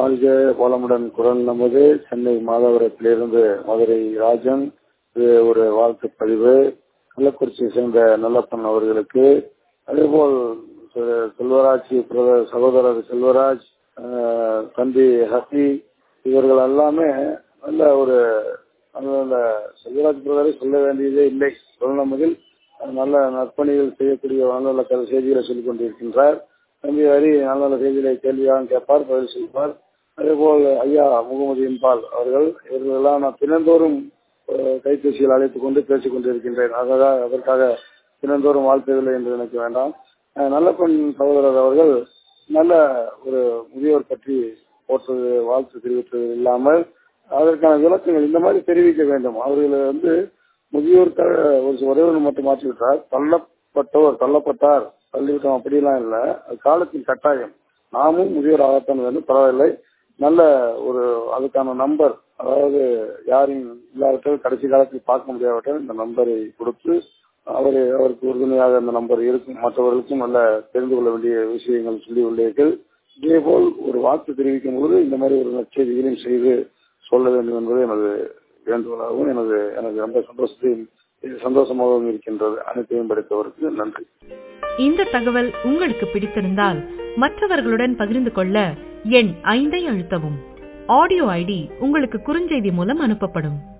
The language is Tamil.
வாழ்க வளமுடன் குரல் நமது சென்னை மாதவரத்திலிருந்து மதுரை ராஜன் இது ஒரு வாழ்த்து பதிவு கள்ளக்குறிச்சியை சேர்ந்த நல்லப்பன் அவர்களுக்கு அதேபோல் செ- செல்வராஜ் பிரதர் சகோதரர் செல்வராஜ் ஆஹ், தம்பி ஹசி இவர்கள் எல்லாமே நல்ல ஒரு நல்ல நல்ல செல்வராஜ் பிரதரை சொல்ல வேண்டியதே இல்லை சொல்லமதில் நல்ல நற்பணிகள் செய்யக்கூடிய நல்ல நல்ல கதை செய்திகளை சொல்லிக் கொண்டிருக்கின்றார் தம்பி ஹரி நல்ல நல்ல செய்திகளை கேள்வியாக கேட்பார் பதில் சொல்வார் அதேபோல் ஐயா முகமது இன்பால் அவர்கள் இவர்களெல்லாம் நான் தினந்தோறும் அஹ், கைபேசியில் அழைத்துக் கொண்டு பேசிக் கொண்டிருக்கின்றேன் அதற்காக அதற்காக தினந்தோறும் வாழ்த்துதல் என்று எனக்கு வேண்டாம் அஹ், நல்லப்பன் சகோதரர் அவர்கள் நல்ல ஒரு முதியோர் பற்றி போட்டது வாழ்த்து தெரிவித்தது இல்லாமல் அதற்கான விளக்கங்கள் இந்த மாதிரி தெரிவிக்க வேண்டும் அவர்கள் வந்து முதியோருக்காக ஒரு ஒரே ஒன்று மட்டும் மாற்றி விட்டார் தள்ளப்பட்டோர் தள்ளப்பட்டார் தள்ளிவிட்டோம் அப்படிலாம் இல்லை அது காலத்தின் கட்டாயம் நாமும் முதியோர் ஆகத்தான் வேண்டும் பரவாயில்லை நல்ல ஒரு அதுக்கான நம்பர் அதாவது யாரும் இல்லாவிட்டால் கடைசி காலத்தில் பார்க்க முடியாவிட்டால் இந்த நம்பரை கொடுத்து அவரை அவருக்கு உறுதுணையாக அந்த நம்பர் இருக்கும் மற்றவர்களுக்கும் நல்ல தெரிந்து கொள்ள வேண்டிய விஷயங்கள் சொல்லி உள்ளீர்கள் இதேபோல் ஒரு வாக்கு தெரிவிக்கும் போது இந்த மாதிரி ஒரு நற்செய்திகளையும் செய்து சொல்ல வேண்டும் என்பது எனது வேண்டுகோளாகவும் எனது எனக்கு ரொம்ப சந்தோஷத்தையும் சந்தோஷமாகவும் இருக்கின்றது அனைத்தையும் படித்தவருக்கு நன்றி இந்த தகவல் உங்களுக்கு பிடித்திருந்தால் மற்றவர்களுடன் பகிர்ந்து கொள்ள எண் ஐந்தை அழுத்தவும் ஆடியோ ஐடி உங்களுக்கு குறுஞ்செய்தி மூலம் அனுப்பப்படும்